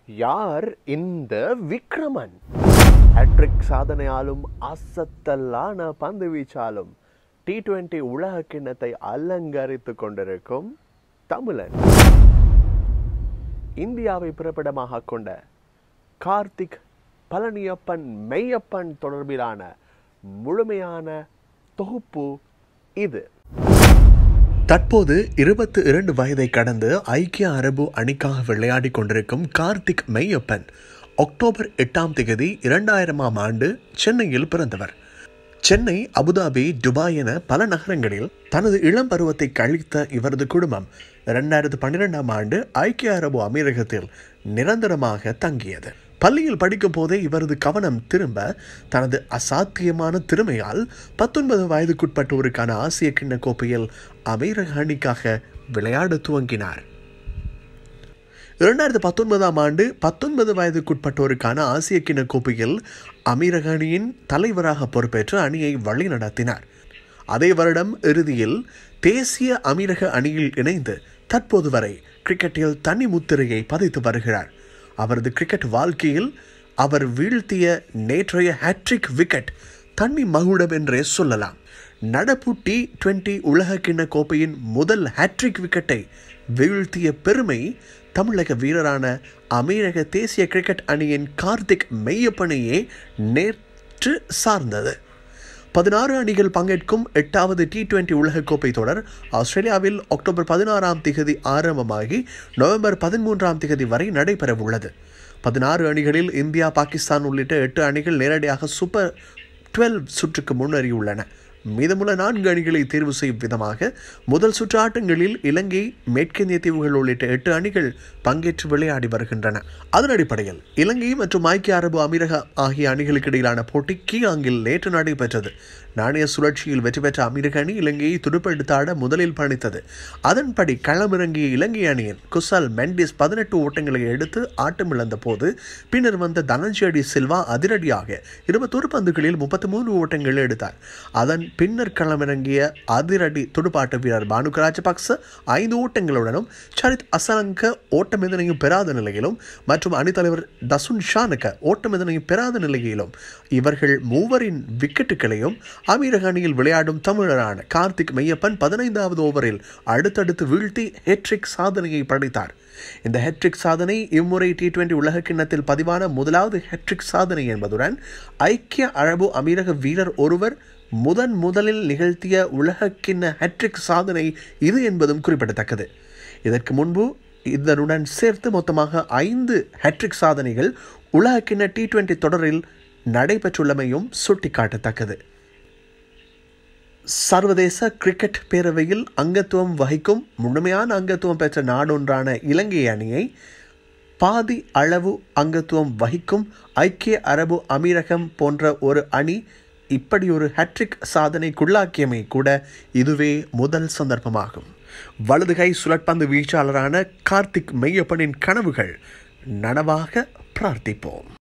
யார் இந்த விக்ரமன் ஹேட்ரிக் சாதனையாலும் அசத்தலான பந்து வீச்சாலும் டி டுவெண்டி உலக கிண்ணத்தை அலங்கரித்துக் கொண்டிருக்கும் தமிழன் இந்தியாவை பிறப்பிடமாக கொண்ட கார்த்திக் பழனியப்பன் மெய்யப்பன் தொடர்பிலான முழுமையான தொகுப்பு இது தற்போது இருபத்தி இரண்டு வயதை கடந்து ஐக்கிய அரபு அணிக்காக விளையாடி கொண்டிருக்கும் கார்த்திக் மெய்யப்பன் அக்டோபர் எட்டாம் தேதி இரண்டாயிரமாம் ஆண்டு சென்னையில் பிறந்தவர் சென்னை அபுதாபி துபாய் என பல நகரங்களில் தனது இளம் பருவத்தை கழித்த இவரது குடும்பம் இரண்டாயிரத்து பன்னிரெண்டாம் ஆண்டு ஐக்கிய அரபு அமீரகத்தில் நிரந்தரமாக தங்கியது பள்ளியில் படிக்கும் போதே இவரது கவனம் திரும்ப தனது அசாத்தியமான திறமையால் பத்தொன்பது வயதுக்குட்பட்டோருக்கான ஆசிய கிண்ண கோப்பையில் அமீரக அணிக்காக விளையாட துவங்கினார் இரண்டாயிரத்து பத்தொன்பதாம் ஆண்டு பத்தொன்பது வயதுக்குட்பட்டோருக்கான ஆசிய கிண்ண கோப்பையில் அமீரக அணியின் தலைவராக பொறுப்பேற்று அணியை வழிநடத்தினார் அதே வருடம் இறுதியில் தேசிய அமீரக அணியில் இணைந்து தற்போது வரை கிரிக்கெட்டில் தனி முத்திரையை பதித்து வருகிறார் அவரது கிரிக்கெட் வாழ்க்கையில் அவர் வீழ்த்திய நேற்றைய ஹேட்ரிக் விக்கெட் தண்ணி மகுடம் என்றே சொல்லலாம் நடப்பு டி டுவெண்டி உலக கிண்ண கோப்பையின் முதல் ஹேட்ரிக் விக்கெட்டை வீழ்த்திய பெருமை தமிழக வீரரான அமீரக தேசிய கிரிக்கெட் அணியின் கார்த்திக் மெய்யப்பனையே நேற்று சார்ந்தது பதினாறு அணிகள் பங்கேற்கும் எட்டாவது டி டுவெண்டி உலகக்கோப்பை தொடர் ஆஸ்திரேலியாவில் அக்டோபர் பதினாறாம் திகதி ஆரம்பமாகி நவம்பர் பதிமூன்றாம் திகதி வரை நடைபெறவுள்ளது பதினாறு அணிகளில் இந்தியா பாகிஸ்தான் உள்ளிட்ட எட்டு அணிகள் நேரடியாக சூப்பர் டுவெல் சுற்றுக்கு முன்னேறியுள்ளன மீதமுள்ள நான்கு அணிகளை தேர்வு செய்யும் விதமாக முதல் சுற்று ஆட்டங்களில் இலங்கை மேற்கிந்திய தீவுகள் உள்ளிட்ட எட்டு அணிகள் பங்கேற்று விளையாடி வருகின்றன அதன் அடிப்படையில் இலங்கை மற்றும் ஐக்கிய அரபு அமீரக ஆகிய அணிகளுக்கு இடையிலான போட்டி கீழாங்கில் நேற்று நடைபெற்றது நாணய சுழற்சியில் வெற்றி பெற்ற அமீரக அணி இலங்கையை துடுப்பெடுத்தாட முதலில் பணித்தது அதன்படி களமிறங்கிய இலங்கை அணியின் குசால் மெண்டிஸ் பதினெட்டு ஓட்டங்களை எடுத்து ஆட்டமிழந்த போது பின்னர் வந்த தனஞ்சடி சில்வா அதிரடியாக இருபத்தொரு பந்துகளில் முப்பத்தி மூன்று ஓட்டங்கள் எடுத்தார் அதன் பின்னர் களமிறங்கிய அதிரடி துடுப்பாட்ட வீரர் பானுக ராஜபக்ச ஐந்து ஓட்டங்களுடனும் சரித் அசலங்க ஓட்டம் எதனையும் பெறாத நிலையிலும் மற்றும் அணித்தலைவர் தசுன் ஷானுக்க ஓட்டம் எதனையும் பெறாத நிலையிலும் இவர்கள் மூவரின் விக்கெட்டுகளையும் அமீரக அணியில் விளையாடும் தமிழரான கார்த்திக் மெய்யப்பன் பதினைந்தாவது ஓவரில் அடுத்தடுத்து வீழ்த்தி ஹெட்ரிக் சாதனையை படைத்தார் இந்த ஹெட்ரிக் சாதனை இம்முறை டி டுவெண்டி உலக கிண்ணத்தில் பதிவான முதலாவது ஹெட்ரிக் சாதனை என்பதுடன் ஐக்கிய அரபு அமீரக வீரர் ஒருவர் முதன் முதலில் நிகழ்த்திய உலக கிண்ண ஹெட்ரிக் சாதனை இது என்பதும் குறிப்பிடத்தக்கது இதற்கு முன்பு இதனுடன் சேர்த்து மொத்தமாக ஐந்து ஹேட்ரிக் சாதனைகள் உலக கிண்ண டி டுவெண்டி தொடரில் நடைபெற்றுள்ளமையும் சுட்டிக்காட்டத்தக்கது சர்வதேச கிரிக்கெட் பேரவையில் அங்கத்துவம் வகிக்கும் முழுமையான அங்கத்துவம் பெற்ற நாடொன்றான இலங்கை அணியை பாதி அளவு அங்கத்துவம் வகிக்கும் ஐக்கிய அரபு அமீரகம் போன்ற ஒரு அணி இப்படி ஒரு ஹேட்ரிக் சாதனைக்குள்ளாக்கியமை கூட இதுவே முதல் சந்தர்ப்பமாகும் வலதுகை சுழற்பந்து வீச்சாளரான கார்த்திக் மெய்யப்பனின் கனவுகள் நனவாக பிரார்த்திப்போம்